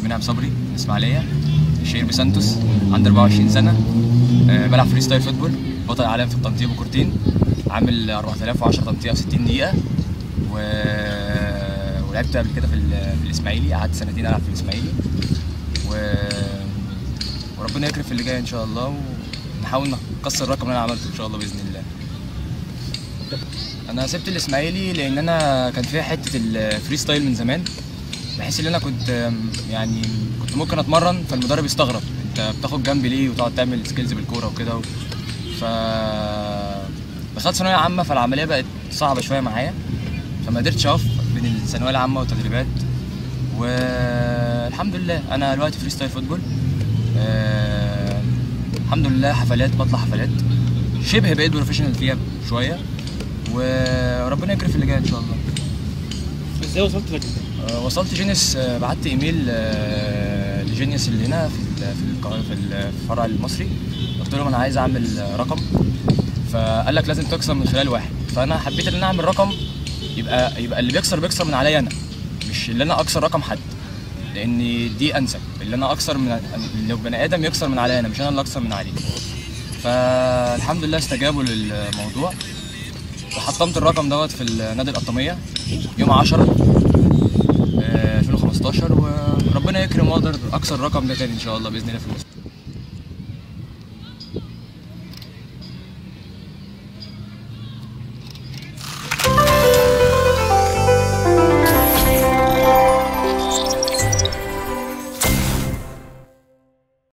منعم صبري من اسماعيليه الشهير بسانتوس عندي 24 سنه آه، بلعب فري ستايل فوتبول بطل العالم في التنطيط وكورتين عامل 4010 تنطيط في 60 دقيقه و... ولعبت قبل كده في, ال... في الاسماعيلي قعدت سنتين العب في الاسماعيلي و... وربنا يكرم في اللي جاي ان شاء الله ونحاول نكسر الرقم اللي انا عملته ان شاء الله باذن الله انا سبت الاسماعيلي لان انا كان فيها حته الفري ستايل من زمان بحس ان انا كنت أم، يعني كنت ممكن اتمرن فالمدرب يستغرب انت بتاخد جنبي ليه وتقعد تعمل سكيلز بالكوره وكده و... ف دخلت ثانويه عامه فالعمليه بقت صعبه شويه معايا فما قدرتش اقف بين الثانويه العامه والتدريبات والحمد لله انا دلوقتي فري ستايل فوتبول آه، الحمد لله حفلات بطلع حفلات شبه بقيت بروفيشنال فيها شويه وربنا يكرم في اللي جاي ان شاء الله ازاي وصلت لك آه، وصلت جينيس آه، بعت ايميل آه، لجينيس اللي هنا في ال- في القاهرة- في الفرع المصري قلت لهم انا عايز اعمل آه، رقم فقال لك لازم تكسر من خلال واحد فانا حبيت ان انا اعمل رقم يبقى يبقى اللي بيكسر بيكسر من عليا انا مش اللي انا اكسر رقم حد لان دي انسب اللي انا اكسر من لو بني ادم يكسر من عليا انا مش انا اللي اكسر من عليه فالحمد لله استجابوا للموضوع وحطمت الرقم دوت في النادي القطاميه يوم 10 آه، 2015 وربنا يكرم واقدر اكسر الرقم ده تاني ان شاء الله باذن الله في المستقبل